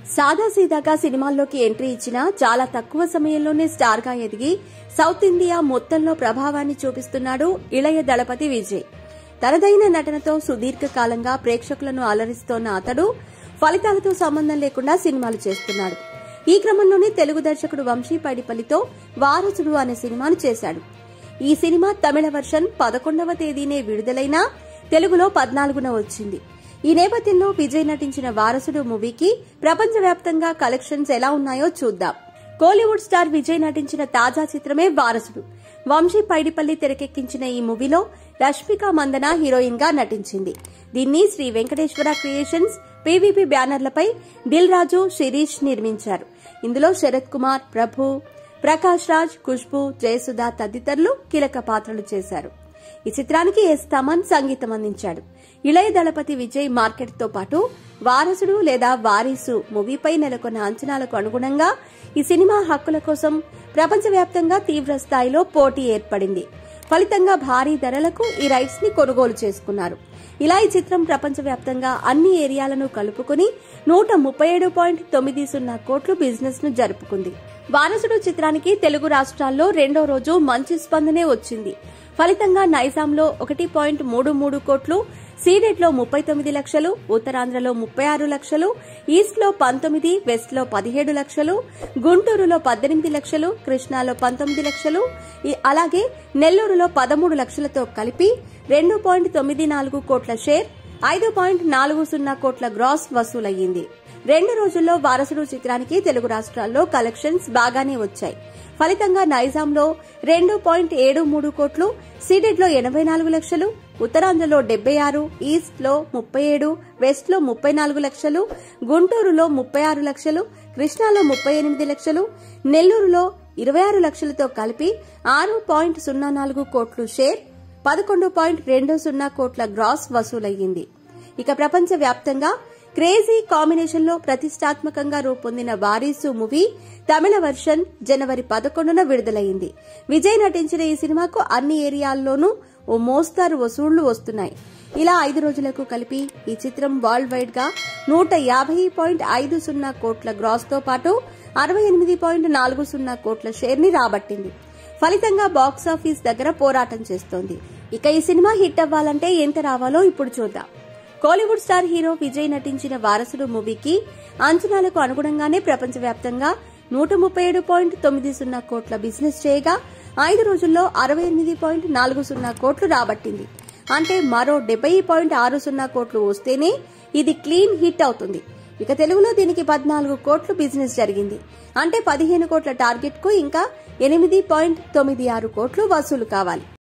సాదాసీదాగా సినిమాల్లోకి ఎంట్రీ ఇచ్చిన చాలా తక్కువ సమయంలోనే స్టార్ గా ఎదిగి సౌత్ ఇండియా మొత్తంలో ప్రభావాన్ని చూపిస్తున్నాడు ఇళయ దళపతి విజయ్ తనదైన నటనతో సుదీర్ఘకాలంగా ప్రేక్షకులను అలరిస్తోన్న అతడు ఫలితాలతో సంబంధం లేకుండా సినిమాలు చేస్తున్నాడు ఈ క్రమంలోనే తెలుగు దర్శకుడు వంశీ పైడిపల్లితో వారసుడు అనే సినిమాను చేశాడు ఈ సినిమా తమిళ వర్షన్ పదకొండవ తేదీనే విడుదలైనా తెలుగులో పద్నాలుగున వచ్చింది ఈ నేపథ్యంలో విజయ్ నటించిన వారసుడు మూవీకి ప్రపంచవ్యాప్తంగా కలెక్షన్స్ ఎలా ఉన్నాయో చూద్దాం కోలీవుడ్ స్టార్ విజయ్ నటించిన తాజా చిత్రమే వారసుడు వంశీ పైడిపల్లి తెరకెక్కించిన ఈ మూవీలో రష్మిక మందన హీరోయిన్ గా నటించింది దీన్ని శ్రీ వెంకటేశ్వర క్రియేషన్స్ పీవీపీ బ్యానర్లపై దిల్ రాజు శిరీష్ నిర్మించారు ఇందులో శరత్ కుమార్ ప్రభు ప్రకాష్ రాజ్ ఖుష్బు జయసుధ తదితరులు కీలక పాత్రలు చేశారు ఈ చిత్రానికి ఎస్ తమన్ సంగీతం అందించాడు ఇళయ దళపతి విజయ్ మార్కెట్ తో పాటు వారసుడు లేదా వారీసు మూవీపై నెలకొన్న అంచనాలకు అనుగుణంగా ఈ సినిమా హక్కుల కోసం ప్రపంచవ్యాప్తంగా తీవ్ర స్థాయిలో పోటీ ఏర్పడింది ఫలితంగా భారీ ధరలకు ఈ రైట్స్ ని కొనుగోలు చేసుకున్నారు ఇలా ఈ చిత్రం ప్రపంచవ్యాప్తంగా అన్ని ఏరియాలను కలుపుకుని నూట ముప్పై ఏడు పాయింట్ తొమ్మిది సున్నా కోట్లు బిజినెస్ ను జరుపుకుంది వారసుడు చిత్రానికి తెలుగు రాష్ట్రాల్లో రెండో రోజు మంచి స్పందనే వచ్చింది ఫలితంగా నైజాంలో ఒకటి పాయింట్ మూడు మూడు కోట్లు సీడెడ్ లో ముప్పై తొమ్మిది లక్షలు ఉత్తరాంధ్రలో ముప్పై ఆరు లక్షలు ఈస్ట్ లో పంతొమ్మిది వెస్ట్ లో పదిహేడు లక్షలు గుంటూరులో పద్దెనిమిది లక్షలు కృష్ణాలో పంతొమ్మిది లక్షలు ఈ- అలాగే నెల్లూరులో పదమూడు లక్షలతో కలిపి రెండు పాయింట్ తొమ్మిది నాలుగు కోట్ల షేర్ ఐదు పాయింట్ నాలుగు సున్నా కోట్ల గ్రాస్ వసూలయ్యింది రెండు రోజుల్లో వారసుడు చిత్రానికి తెలుగు రాష్ట్రాల్లో కలెక్షన్స్ బాగానే వచ్చాయి ఫలితంగా నైజాంలో రెండు పాయింట్ ఏడు మూడు కోట్లు సీడెడ్ లో ఎనభై నాలుగు లక్షలు ఉత్తరాంధ్రలో డెబ్బై ఆరు ఈస్ట్ లో ముప్పై ఏడు వెస్ట్ లో ముప్పై నాలుగు లక్షలు గుంటూరులో ముప్పై ఆరు లక్షలు కృష్ణాలో ముప్పై ఎనిమిది లక్షలు నెల్లూరులో ఇరవై ఆరు లక్షలతో కలిపి ఆరు పాయింట్ సున్నా నాలుగు కోట్లు షేర్ పదకొండు పాయింట్ రెండు సున్నా కోట్ల గ్రాస్ వసూలయ్యింది ఇక ప్రపంచ వ్యాప్తంగా క్రేజీ కాంబినేషన్ లో ప్రతిష్టాత్మకంగా రూపొందిన వారీసు మూవీ తమిళ వర్షన్ జనవరి పదకొండున విడుదలైంది విజయ్ నటించిన ఈ సినిమాకు అన్ని ఏరియాల్లోనూ ఓ మోస్తారు వసూళ్లు వస్తున్నాయి ఇలా ఐదు రోజులకు కలిపి ఈ చిత్రం వరల్డ్ వైడ్ గా నూట యాభై పాయింట్ ఐదు సున్నా కోట్ల గ్రాస్ తో పాటు అరవై ఎనిమిది పాయింట్ నాలుగు సున్నా కోట్ల షేర్ ని రాబట్టింది ఫలితంగా బాక్సాఫీస్ దగ్గర పోరాటం చేస్తోంది ఇక ఈ సినిమా హిట్ అవ్వాలంటే ఎంత రావాలో ఇప్పుడు చూద్దాం కోలీవుడ్ స్టార్ హీరో విజయ్ నటించిన వారసుడు మూవీకి అంచనాలకు అనుగుణంగానే ప్రపంచవ్యాప్తంగా నూట ముప్పై ఏడు పాయింట్ తొమ్మిది సున్నా కోట్ల బిజినెస్ చేయగా ఐదు రోజుల్లో అరవై ఎనిమిది పాయింట్ నాలుగు సున్నా కోట్లు రాబట్టింది అంటే మరో డెబ్బై పాయింట్ ఆరు సున్నా కోట్లు వస్తేనే ఇది క్లీన్ హిట్ అవుతుంది ఇక తెలుగులో దీనికి పద్నాలుగు కోట్లు బిజినెస్ జరిగింది అంటే పదిహేను కోట్ల టార్గెట్ కు ఇంకా ఎనిమిది పాయింట్ తొమ్మిది ఆరు కోట్లు వసూలు కావాలి